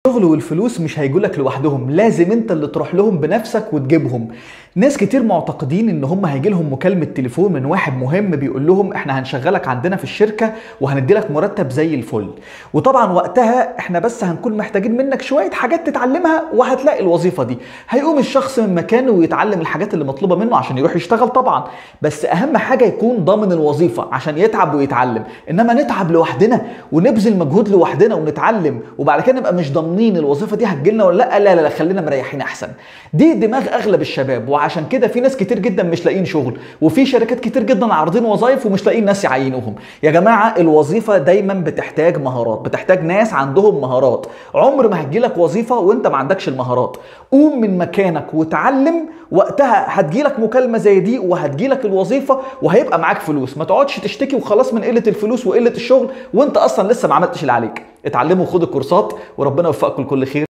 الشغل والفلوس مش هيجولك لوحدهم لازم انت اللي تروح لهم بنفسك وتجيبهم ناس كتير معتقدين ان هم هيجي لهم مكالمه تليفون من واحد مهم بيقول لهم احنا هنشغلك عندنا في الشركه وهندي لك مرتب زي الفل وطبعا وقتها احنا بس هنكون محتاجين منك شويه حاجات تتعلمها وهتلاقي الوظيفه دي هيقوم الشخص من مكانه ويتعلم الحاجات اللي مطلوبه منه عشان يروح يشتغل طبعا بس اهم حاجه يكون ضامن الوظيفه عشان يتعب ويتعلم انما نتعب لوحدنا ونبذل مجهود لوحدنا ونتعلم وبعد كده نبقى مش ضامنين الوظيفه دي هتجيلنا ولا لا لا لا, لا خلينا مريحين احسن دي دماغ اغلب الشباب وعشان كده في ناس كتير جدا مش لاقيين شغل وفي شركات كتير جدا عارضين وظايف ومش لاقيين ناس يعينوهم يا جماعه الوظيفه دايما بتحتاج مهارات بتحتاج ناس عندهم مهارات عمر ما هتجيلك وظيفه وانت ما عندكش المهارات قوم من مكانك وتعلم وقتها هتجيلك مكالمه زي دي وهتجيلك الوظيفه وهيبقى معاك فلوس ما تقعدش تشتكي وخلاص من قله الفلوس وقله الشغل وانت اصلا لسه ما عملتش اللي عليك اتعلموا وخدوا كورسات وربنا يوفقكم لكل خير